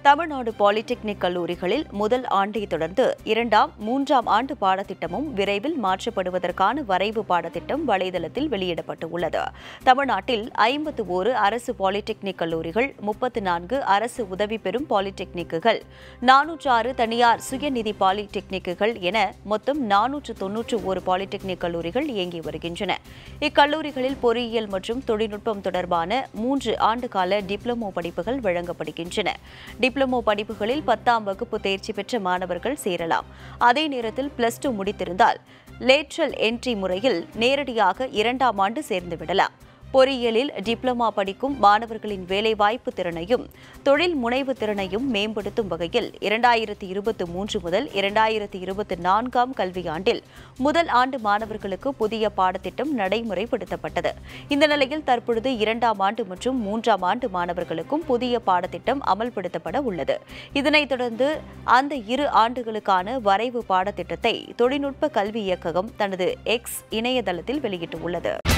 Tamil Nadu polytechnic கல்லூரிகளில் முதல் ஆண்டை தொடர்ந்து இரண்டாம் மூன்றாம் ஆண்டு பாடத்திட்டமும் விரைவில் மாற்றப்படுவதற்கான வரைவு பாடத்திட்டம் வலைதளத்தில் வெளியிடப்பட்டுள்ளது தமிழ்நாட்டில் ஐம்பத்து ஓரு அரசு பாலிடெக்னிக் கல்லூரிகள் முப்பத்து நான்கு அரசு உதவி பெறும் பாலிடெக்னிக்குகள் நானூற்று ஆறு தனியார் சுயநிதி பாலிடெக்னிக்குகள் என மொத்தம் நானூற்று தொன்னூற்று ஒரு பாலிடெக்னிக் கல்லூரிகள் இயங்கி வருகின்றன இக்கல்லூரிகளில் பொறியியல் மற்றும் தொழில்நுட்பம் தொடர்பான மூன்று ஆண்டுகால டிப்ளமோ படிப்புகள் வழங்கப்படுகின்றன டிப்ளமோ படிப்புகளில் பத்தாம் வகுப்பு தேர்ச்சி பெற்ற மாணவர்கள் சேரலாம் அதே நேரத்தில் பிளஸ் டூ முடித்திருந்தால் லேட்ரல் என்ட்ரி முறையில் நேரடியாக இரண்டாம் ஆண்டு சேர்ந்து விடலாம் பொறியியலில் டிப்ளமா படிக்கும் மாணவர்களின் வேலைவாய்ப்பு திறனையும் தொழில் முனைவு திறனையும் மேம்படுத்தும் வகையில் இரண்டாயிரத்தி இருபத்தி மூன்று முதல் இரண்டாயிரத்தி இருபத்தி நான்காம் கல்வியாண்டில் முதல் ஆண்டு மாணவர்களுக்கு புதிய பாடத்திட்டம் நடைமுறைப்படுத்தப்பட்டது இந்த நிலையில் தற்பொழுது இரண்டாம் ஆண்டு மற்றும் மூன்றாம் ஆண்டு மாணவர்களுக்கும் புதிய பாடத்திட்டம் அமல்படுத்தப்பட உள்ளது இதனைத் தொடர்ந்து அந்த இரு ஆண்டுகளுக்கான வரைவு பாடத்திட்டத்தை தொழில்நுட்ப கல்வி இயக்ககம் தனது எக்ஸ் இணையதளத்தில் வெளியிட்டுள்ளது